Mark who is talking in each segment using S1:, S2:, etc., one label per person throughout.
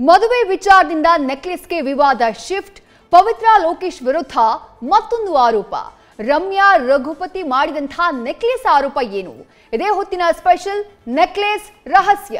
S1: ಮದುವೆ ವಿಚಾರದಿಂದ ನೆಕ್ಲೆಸ್ಗೆ ವಿವಾದ ಶಿಫ್ಟ್ ಪವಿತ್ರ ಲೋಕೇಶ್ ವಿರುದ್ಧ ಮತ್ತೊಂದು ಆರೋಪ ರಮ್ಯಾ ರಘುಪತಿ ಮಾಡಿದಂತಹ ನೆಕ್ಲೆಸ್ ಆರೋಪ ಏನು ಇದೇ ಹೊತ್ತಿನ ಸ್ಪೆಷಲ್ ನೆಕ್ಲೆಸ್ ರಹಸ್ಯ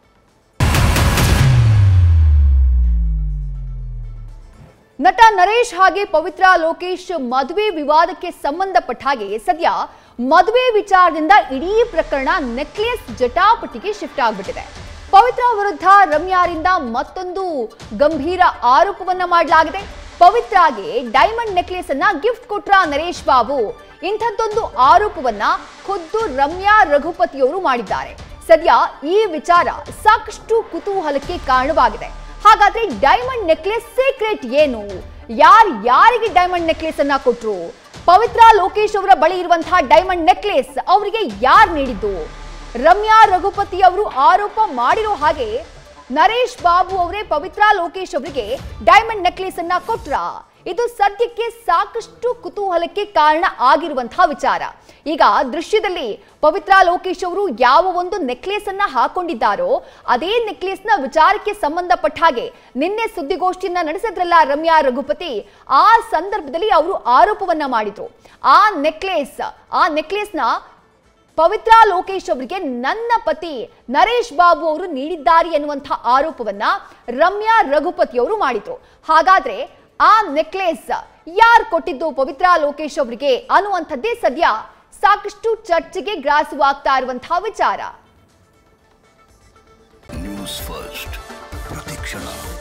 S1: ನಟ ನರೇಶ್ ಹಾಗೆ ಪವಿತ್ರ ಲೋಕೇಶ್ ಮದುವೆ ವಿವಾದಕ್ಕೆ ಸಂಬಂಧಪಟ್ಟ ಹಾಗೆ ಸದ್ಯ ಮದುವೆ ವಿಚಾರದಿಂದ ಇಡೀ ಪ್ರಕರಣ ನೆಕ್ಲೆಸ್ ಜಟಾಪಟಿಗೆ ಶಿಫ್ಟ್ ಆಗ್ಬಿಟ್ಟಿದೆ ಪವಿತ್ರ ವಿರುದ್ಧ ರಮ್ಯಾರಿಂದ ಮತ್ತೊಂದು ಗಂಭೀರ ಆರೋಪವನ್ನ ಮಾಡಲಾಗಿದೆ ಪವಿತ್ರಾಗೆ ಡೈಮಂಡ್ ನೆಕ್ಲೆಸ್ ಅನ್ನ ಗಿಫ್ಟ್ ಕೊಟ್ರ ನರೇಶ್ ಬಾಬು ಇಂಥದ್ದೊಂದು ಆರೋಪವನ್ನ ಖುದ್ದು ರಮ್ಯಾ ರಘುಪತಿಯವರು ಮಾಡಿದ್ದಾರೆ ಸದ್ಯ ಈ ವಿಚಾರ ಸಾಕಷ್ಟು ಕುತೂಹಲಕ್ಕೆ ಕಾರಣವಾಗಿದೆ ಹಾಗಾದ್ರೆ ಡೈಮಂಡ್ ನೆಕ್ಲೆಸ್ ಸೀಕ್ರೆಟ್ ಏನು ಯಾರ್ ಯಾರಿಗೆ ಡೈಮಂಡ್ ನೆಕ್ಲೆಸ್ ಅನ್ನ ಕೊಟ್ರು ಪವಿತ್ರ ಲೋಕೇಶ್ ಅವರ ಬಳಿ ಇರುವಂತಹ ಡೈಮಂಡ್ ನೆಕ್ಲೆಸ್ ಅವರಿಗೆ ಯಾರು ನೀಡಿದ್ದು ರಮ್ಯಾ ರಘುಪತಿ ಅವರು ಆರೋಪ ಮಾಡಿರೋ ಹಾಗೆ ನರೇಶ್ ಬಾಬು ಅವರೇ ಪವಿತ್ರ ಲೋಕೇಶ್ ಅವರಿಗೆ ಡೈಮಂಡ್ ನೆಕ್ಲೆಸ್ ಅನ್ನ ಕೊಟ್ರ ಇದು ಸದ್ಯಕ್ಕೆ ಸಾಕಷ್ಟು ಕುತೂಹಲಕ್ಕೆ ಕಾರಣ ಆಗಿರುವಂತಹ ವಿಚಾರ ಈಗ ದೃಶ್ಯದಲ್ಲಿ ಪವಿತ್ರ ಲೋಕೇಶ್ ಅವರು ಯಾವ ಒಂದು ನೆಕ್ಲೆಸ್ ಅನ್ನ ಹಾಕೊಂಡಿದ್ದಾರೋ ಅದೇ ನೆಕ್ಲೆಸ್ ನ ವಿಚಾರಕ್ಕೆ ಸಂಬಂಧಪಟ್ಟ ಹಾಗೆ ನಿನ್ನೆ ಸುದ್ದಿಗೋಷ್ಠಿಯನ್ನ ನಡೆಸಿದ್ರಲ್ಲ ರಮ್ಯಾ ರಘುಪತಿ ಆ ಸಂದರ್ಭದಲ್ಲಿ ಅವರು ಆರೋಪವನ್ನ ಮಾಡಿದ್ರು ಆ ನೆಕ್ಲೆಸ್ ಆ ನೆಕ್ಲೆಸ್ ನ ಪವಿತ್ರ ಲೋಕೇಶ್ ಅವರಿಗೆ ನನ್ನ ಪತಿ ನರೇಶ್ ಬಾಬು ಅವರು ನೀಡಿದ್ದಾರೆ ಎನ್ನುವಂತಹ ಆರೋಪವನ್ನ ರಮ್ಯಾ ರಘುಪತಿ ಅವರು ಮಾಡಿದ್ರು ಹಾಗಾದ್ರೆ ಆ ನೆಕ್ಲೆಸ್ ಯಾರು ಕೊಟ್ಟಿದ್ದು ಪವಿತ್ರ ಲೋಕೇಶ್ ಅವರಿಗೆ ಅನ್ನುವಂಥದ್ದೇ ಸದ್ಯ ಸಾಕಷ್ಟು ಚರ್ಚೆಗೆ ಗ್ರಾಸವಾಗ್ತಾ ಇರುವಂತಹ ವಿಚಾರ
S2: ನ್ಯೂಸ್ ಫಸ್ಟ್ ಪ್ರತಿಕ್ಷಣ